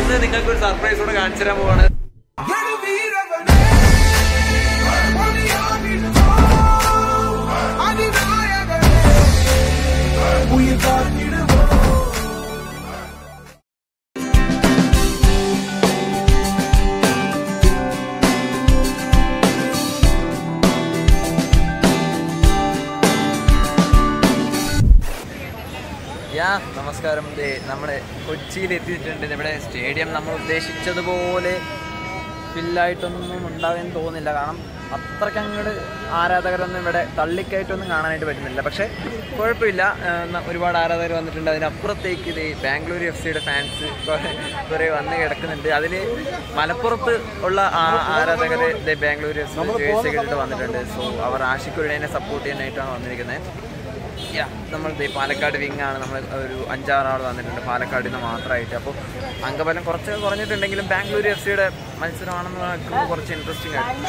ഇന്ന് നിങ്ങൾക്ക് ഒരു സർപ്രൈസ് കൂടെ കാണിച്ചു തരാൻ പോവാണ് യാ നമസ്കാരം ദേ നമ്മുടെ കൊച്ചിയിൽ എത്തിയിട്ടുണ്ട് ഇവിടെ സ്റ്റേഡിയം നമ്മൾ ഉദ്ദേശിച്ചതുപോലെ ഫില്ലായിട്ടൊന്നും ഉണ്ടാവുമെന്ന് തോന്നുന്നില്ല കാരണം അത്രയ്ക്ക് അങ്ങോട്ട് ആരാധകരൊന്നും ഇവിടെ തള്ളിക്കയറ്റൊന്നും കാണാനായിട്ട് പറ്റുന്നില്ല പക്ഷേ കുഴപ്പമില്ല ആ, ന- ഒരുപാട് ആരാധകർ വന്നിട്ടുണ്ട് അതിനപ്പുറത്തേക്ക് ഇത് ബാംഗ്ലൂർ എഫ് സിയുടെ ഫാൻസ് കുറേ വന്ന് കിടക്കുന്നുണ്ട് അതിൽ മലപ്പുറത്ത് ഉള്ള ആ ആരാധകർ ബാംഗ്ലൂർ എഫ് സി ജേഴ്സി ഇട്ടിട്ട് വന്നിട്ടുണ്ട് സോ അവർ ആഷിക്കുരുടേനെ സപ്പോർട്ട് ചെയ്യാനായിട്ടാണ് വന്നിരിക്കുന്നത് യാ നമ്മൾ ദേ പാലക്കാട് വിങ് ആണ് നമ്മൾ ഒരു അഞ്ചാറ് ആൾ വന്നിട്ടുണ്ട് പാലക്കാടിൽ നിന്ന് മാത്രമായിട്ട് അപ്പോൾ അംഗബലം കുറച്ച് കുറഞ്ഞിട്ടുണ്ടെങ്കിലും ബാംഗ്ലൂർ എഫ് സിയുടെ മത്സരമാണെന്ന് കേൾക്കുമ്പോൾ കുറച്ച് ഇൻട്രസ്റ്റിംഗ് ആയിട്ട്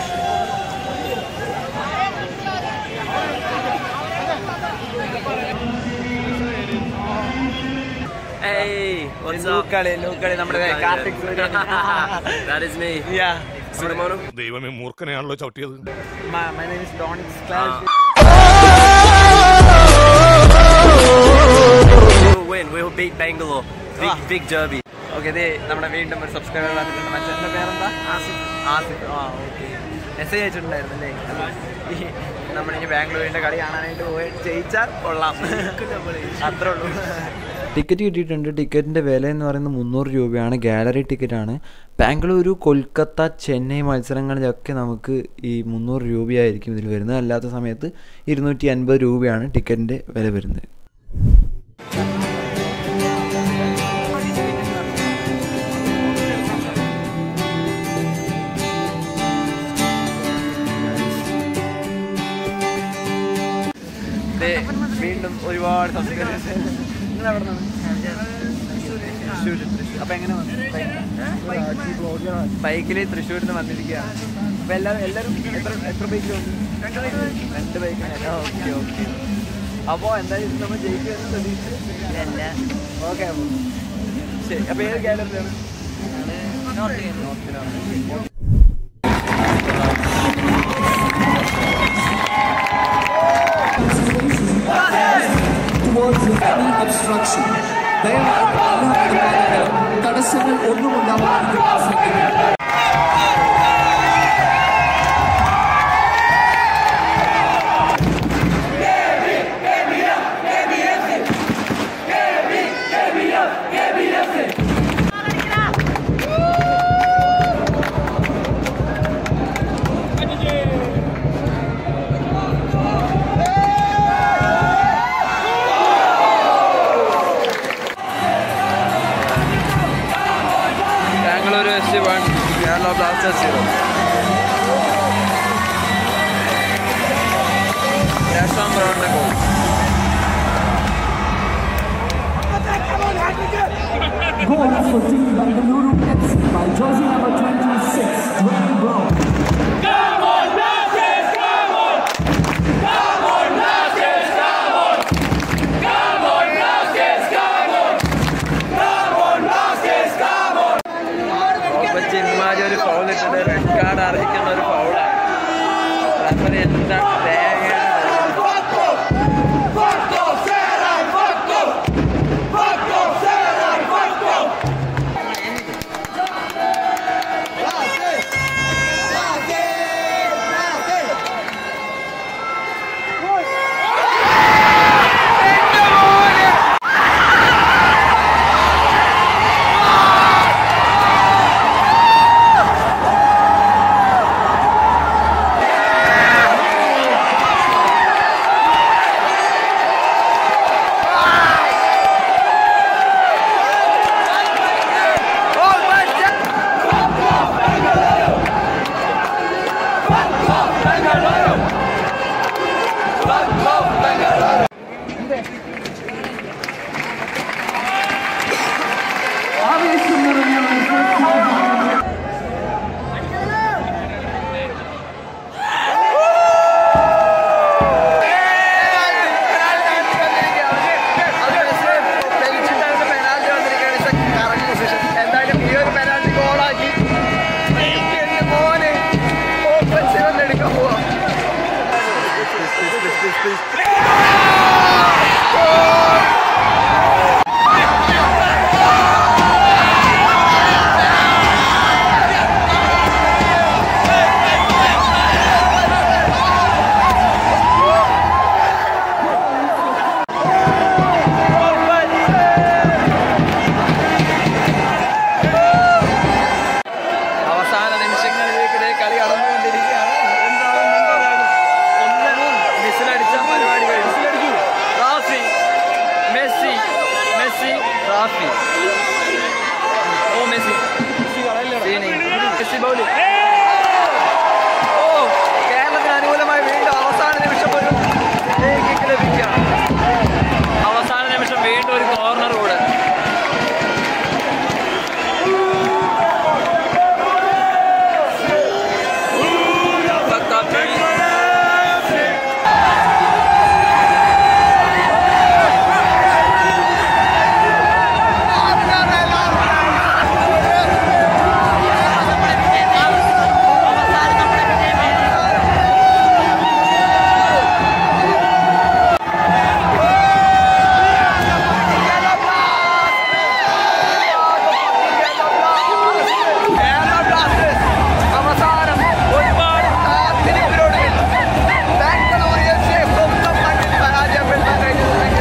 ഏയ് ലൂക്കളി ലൂക്കളി നമ്മുടെ കാർത്തിക് സൂര്യൻ That is me. യാ Sudamanu. ദൈവമേ മൂർഖനെയാണല്ലോ ചവിട്ടിയത് my name is Donix Clash We will win. We will beat Bangalore. Big, Ah. big derby. Okay ഇത് നമ്മുടെ വീണ്ടും ഒരു സബ്സ്ക്രൈബർ വന്നിട്ടുണ്ട് മനുഷ്യൻ്റെ പേരെന്താ ആസിഫ് ആസിഫ് ആ ഓക്കെ മെസ്സേജ് അയച്ചിട്ടുണ്ടായിരുന്നു അല്ലേ ഈ നമ്മളിനി ബാംഗ്ലൂരിൻ്റെ കളി കാണാനായിട്ട് പോയി ജയിച്ചാൽ കൊള്ളാം അത്രേ ഉള്ളൂ ടിക്കറ്റ് കിട്ടിയിട്ടുണ്ട് ടിക്കറ്റിൻ്റെ വില എന്ന് പറയുന്നത് മുന്നൂറ് രൂപയാണ് ഗാലറി ടിക്കറ്റാണ് ബാംഗ്ലൂരു കൊൽക്കത്ത ചെന്നൈ മത്സരങ്ങളിലൊക്കെ നമുക്ക് ഈ മുന്നൂറ് രൂപയായിരിക്കും ഇതിൽ വരുന്നത് അല്ലാത്ത സമയത്ത് ഇരുന്നൂറ്റി അൻപത് രൂപയാണ് ടിക്കറ്റിൻ്റെ വില വരുന്നത് ദേ, വീണ്ടും ഒരുപാട് സബ്സ്ക്രൈബേഴ്സ് നിങ്ങൾ എവിടെ നിന്നാണ് അപ്പൊ എങ്ങനെ ബൈക്കിൽ തൃശ്ശൂരിൽ നിന്ന് വന്നിരിക്കുകയാണ് അപ്പൊ എല്ലാവരും എല്ലാവരും എത്ര എത്ര ബൈക്കിൽ വന്നു രണ്ട് ബൈക്കാണ് ഓക്കെ ഓക്കെ അപ്പോൾ എന്തായാലും ഇത് നമ്മൾ ജയിക്കുമെന്ന് പ്രതീക്ഷിച്ചു ഓക്കെ അപ്പോൾ ശരി അപ്പോൾ ഏത് ഗാലറിയാണ് നോർത്തിനാണ് towards any obstruction. ദയവായി എല്ലാ പരിപാടികളും തടസ്സങ്ങൾ ഒന്നും ഉണ്ടാവാതെ ശ്രദ്ധിക്കുക Bangalore F C one Kerala Blasters zero രണ്ടാം round goal Goal for Team Bengaluru FC by jersey number 26, Dwayne Brown. Robert ഇമാരി ഒരു ഫൗൾ ഇട്ടിട്ട് റെഡ് കാർഡ് അറിയിക്കുന്ന ഒരു ഫൗളാണ് റഫറി എന്താണ് തേങ്ങയാണ് ബൗളി ബൗളി ഓ കേരളത്തിന് അനുകൂലമായി വീണ്ടും അവസാന നിമിഷം ഒരു കിക്ക് ലഭിക്കുകയാണ് അവസാന നിമിഷം വീണ്ടും ഒരു കോർണർ കൂടെ കേരള ബ്ലാസ്റ്റേഴ്സ് അവസാനം ഒരുപാട് കാത്തിരിപ്പിനൊടുവിൽ ബാംഗ്ലൂർ എഫ് സിയെ സ്വന്തം മണ്ണിൽ പരാജയപ്പെടുത്താൻ കഴിഞ്ഞിട്ടുണ്ടെങ്കിൽ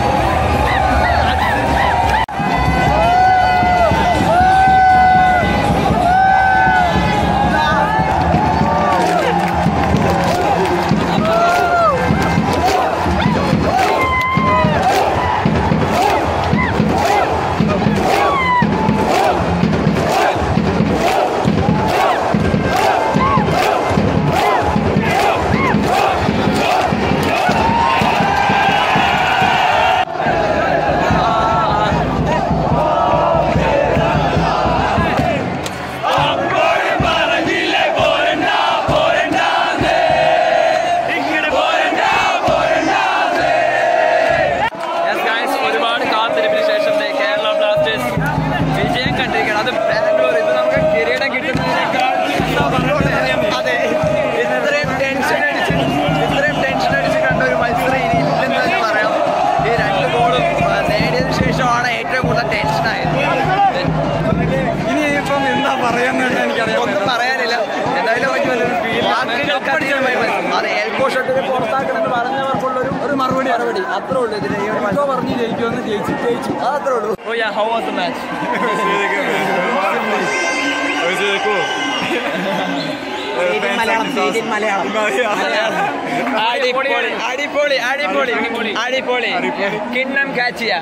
Yes, guys, ഒരുപാട് കാത്തിരിപ്പിന് ശേഷം ദേ കേരള ബ്ലാസ്റ്റേഴ്സ് വിജയം കണ്ടിരിക്കണം അത് ബാംഗ്ലൂർ ഇത് നമുക്ക് കിരീടം കിട്ടുന്നതിനേക്കാൾ അതെ ഇത്രയും ടെൻഷൻ അടിച്ച് ഇത്രയും ടെൻഷൻ അടിച്ച് കണ്ട ഒരു മത്സരം ഇനി ഇല്ലെന്ന് തന്നെ പറയാം ഈ രണ്ട് ഗോളും ആ, നേടിയതിനു ശേഷമാണ് ഏറ്റവും കൂടുതൽ ടെൻഷൻ ആയത് ഇനിയിപ്പം എന്താ പറയാന്നുണ്ട് എനിക്കറിയാം ഒന്നും പറയാനില്ല എന്തായാലും അത് എൽക്കോ ഷട്ടിൽ പുറത്താക്കണമെന്ന് പറഞ്ഞവർക്കുള്ളൊരു ഒരു മറുപടി മറുപടി അത്രേ ഉള്ളൂ ഇതിന് ഈ ഒരു മത്സരം പറഞ്ഞു ജയിക്കുമെന്ന് ജയിച്ചു ജയിച്ചു അത്രേ ഉള്ളൂ oh yeah how was the match അടിപൊളി അടിപൊളി അടിപൊളി അടിപൊളി കിണ്ണം കാച്ചിയ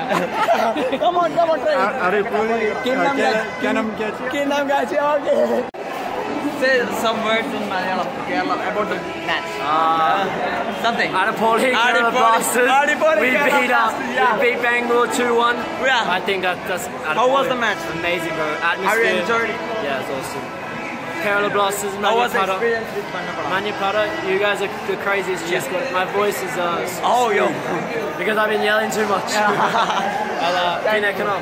കിണ്ണം കാച്ചിയ okay Say some words in Malayalam, Kerala, about the match. Something. Adipoli, Kerala Adipoli, Blasters. Adipoli, we Kerala beat up. Blasters, yeah. We beat Bangalore 2-1. Yeah. I think that, that's. How was Adipoli. the match? Amazing, bro. How you Atmosphere. enjoyed it? Yeah, it's awesome. Kerala Blasters, How was the Manya experience with Manapara? Manya Pada, you guys are the craziest. You just got, my voice is uh, s- Oh, yo. because I've been yelling too much. I'll uh, Thank Pina Kanal.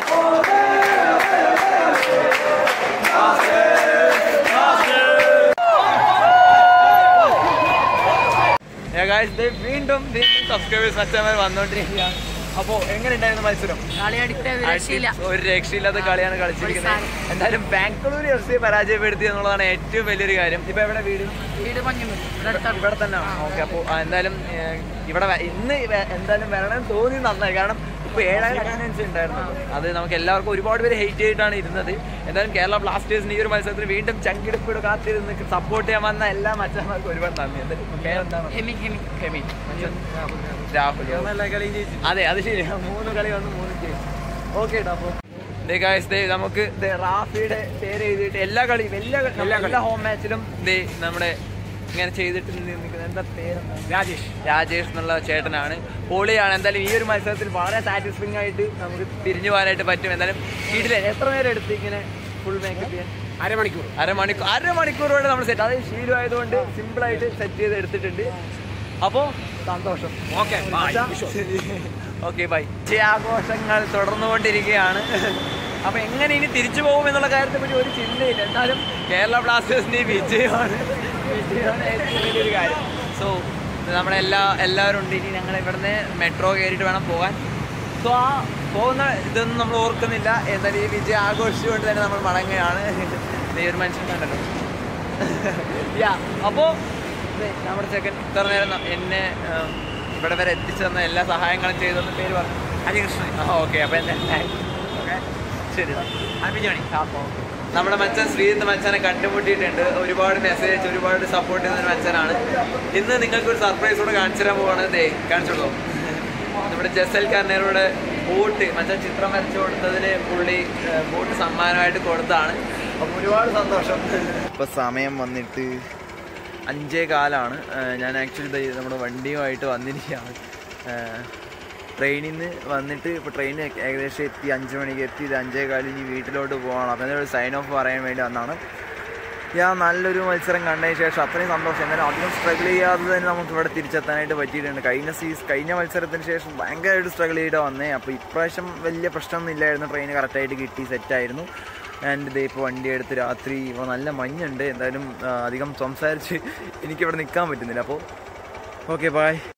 Yeah, guys, ദേ വീണ്ടും വീണ്ടും subscribers മറ്റന്മാർ വന്നോണ്ടിരിക്കുകയാണ് അപ്പോ എങ്ങനെയുണ്ടായിരുന്നു മത്സരം കളി അടിപൊളി ഒരു രക്ഷയില്ല ഒരു രക്ഷയില്ലാത്ത കളിയാണ് കളിച്ചിരിക്കുന്നത് എന്തായാലും ബാംഗ്ലൂർ എഫ് സിയെ പരാജയപ്പെടുത്തി എന്നുള്ളതാണ് ഏറ്റവും വലിയൊരു കാര്യം ഇപ്പൊ എവിടെ വീട് വീട് മഞ്ഞുമൽ ഇവിടെ അടുത്താണ് ഇവിടെ തന്നെ ഓക്കെ അപ്പോൾ എന്തായാലും ഏഹ്, ഇവിടെ വ- ഇന്ന് വ- എന്തായാലും വരണം തോന്നി നന്നായി കാരണം ഇപ്പൊ ഏഴായിരം അറ്റൻഡൻസ് ഉണ്ടായിരുന്നു അത് നമുക്ക് എല്ലാവർക്കും ഒരുപാട് പേര് ഹെയ്റ്റ് ചെയ്തിട്ടാണ് ഇരുന്നത് എന്തായാലും കേരള ബ്ലാസ്റ്റേഴ്സിന് ഈ ഒരു മത്സരത്തിന് വീണ്ടും ചങ്കിടിപ്പിട് കാത്തിരുന്ന് സപ്പോർട്ട് ചെയ്യാൻ വന്ന എല്ലാ മച്ചന്മാർക്കും ഒരുപാട് നന്ദി എന്തായാലും പേരെന്താണ് ഹെമി ഹെമി ഹെമി രാഹുൽ അതെ അത് ശരിയാ മൂന്ന് കളി വന്ന് മൂന്ന് ജയിച്ചു ഓക്കെ അപ്പോൾ ദേ ഗായ്സ് ദേ നമുക്ക് ദേ റാഫിയുടെ പേര് എഴുതിയിട്ട് എല്ലാ കളിയും എല്ലാ കളി- എല്ലാ ഹോം മാച്ചിലും ദേ നമ്മുടെ ഇങ്ങനെ ചെയ്തിട്ട് നിൽക്കുന്നത് എന്താ പേരെന്താ രാജേഷ് രാജേഷ് എന്നുള്ള ചേട്ടനാണ് പൊളിയാണ് എന്തായാലും ഈ ഒരു മത്സരത്തിൽ വളരെ സാറ്റിസ്ഫൈങ് ആയിട്ട് നമുക്ക് തിരിഞ്ഞു പോകാനായിട്ട് പറ്റും എന്തായാലും വീട്ടിൽ എത്ര നേരം എടുത്ത് ഇങ്ങനെ ഫുൾ മേക്കപ്പ് ചെയ്യാൻ അരമണിക്കൂർ അരമണിക്കൂർ അരമണിക്കൂർ കൊണ്ട് നമ്മൾ സെറ്റ് അതായത് ശീലമായതുകൊണ്ട് സിമ്പിൾ ആയിട്ട് സെറ്റ് ചെയ്ത് എടുത്തിട്ടുണ്ട് അപ്പോൾ സന്തോഷം ഓക്കെ ഓക്കെ ബൈ ആഘോഷങ്ങൾ തുടർന്നുകൊണ്ടിരിക്കുകയാണ് അപ്പൊ എങ്ങനെ ഇനി തിരിച്ചു പോകും എന്നുള്ള കാര്യത്തെ പറ്റി ഒരു ചിന്തയില്ല എന്നാലും കേരള ബ്ലാസ്റ്റേഴ്സിന്റെ ഈ വിജയമാണ് വിജയമാണ് ഏറ്റവും വലിയൊരു കാര്യം സോ നമ്മുടെ എല്ലാ എല്ലാവരും ഉണ്ട് ഇനി ഞങ്ങൾ ഇവിടുന്ന് മെട്രോ കയറിയിട്ട് വേണം പോകാൻ സോ ആ പോകുന്ന ഇതൊന്നും നമ്മൾ ഓർക്കുന്നില്ല എന്നാലും ഈ വിജയം ആഘോഷിച്ചുകൊണ്ട് തന്നെ നമ്മൾ മടങ്ങുകയാണ് ഈ ഒരു മനുഷ്യൻ കണ്ടല്ലോ യാ അപ്പോൾ നമ്മുടെ ചെക്കൻ ഇത്ര നേരം ന- എന്നെ ഉം, ഇവിടെ വരെ എത്തിച്ചു തന്ന എല്ലാ സഹായങ്ങളും ചെയ്തെന്ന് പേര് പറഞ്ഞു ഹരികൃഷ്ണൻ ആ ഓക്കെ അപ്പോൾ എന്താ ഓക്കെ ശരി ഹാപ്പി ജേണി അപ്പോൾ നമ്മുടെ മച്ചൻ ശ്രീജിത്ത് മച്ചനെ കണ്ടുമുട്ടിയിട്ടുണ്ട് ഒരുപാട് മെസ്സേജ് ഒരുപാട് സപ്പോർട്ട് ചെയ്യുന്ന ഒരു മച്ചനാണ് ഇന്ന് നിങ്ങൾക്ക് ഒരു സർപ്രൈസ് കൂടെ കാണിച്ചു തരാൻ പോവാണ് ദേ കാണിച്ചോളൂ നമ്മുടെ ജസൽ കർണേറുടെ ബോട്ട് മച്ചാൻ ചിത്രം വരച്ചു കൊടുത്തതിന് പുള്ളി ബോട്ട് സമ്മാനമായിട്ട് കൊടുത്താണ് അപ്പം ഒരുപാട് സന്തോഷം ഇപ്പം സമയം വന്നിട്ട് അഞ്ചേ കാലാണ് ഏഹ് ഞാൻ ആക്ച്വലി നമ്മുടെ വണ്ടിയുമായിട്ട് വന്നിരിക്കുകയാണ് ട്രെയിനിൽ നിന്ന് വന്നിട്ട് ഇപ്പോൾ ട്രെയിൻ ഏകദേശം എത്തി അഞ്ച് മണിക്ക് എത്തി ഇത് അഞ്ചേ കാലിൽ ഇനി വീട്ടിലോട്ട് പോകണം അപ്പം ഒരു സൈൻ ഓഫ് പറയാൻ വേണ്ടി വന്നാണ് ഞാൻ നല്ലൊരു മത്സരം കണ്ടതിന് ശേഷം അത്രയും സന്തോഷം എന്നാലും അധികം സ്ട്രഗിൾ ചെയ്യാതെ തന്നെ നമുക്ക് ഇവിടെ തിരിച്ചെത്താനായിട്ട് പറ്റിയിട്ടുണ്ട് കഴിഞ്ഞ സീസ് കഴിഞ്ഞ മത്സരത്തിന് ശേഷം ഭയങ്കരമായിട്ട് സ്ട്രഗിൾ ചെയ്താ വന്നേ അപ്പോൾ ഇപ്രാവശ്യം വലിയ പ്രശ്നമൊന്നും ഇല്ലായിരുന്നു ട്രെയിൻ കറക്റ്റായിട്ട് കിട്ടി സെറ്റായിരുന്നു ആൻഡ് ഇതേ ഇപ്പോൾ വണ്ടി എടുത്ത് രാത്രി ഇപ്പോൾ നല്ല മഞ്ഞുണ്ട് എന്തായാലും ആ, അധികം സംസാരിച്ച് എനിക്കിവിടെ നിൽക്കാൻ പറ്റുന്നില്ല അപ്പോൾ ഓക്കെ ബായ്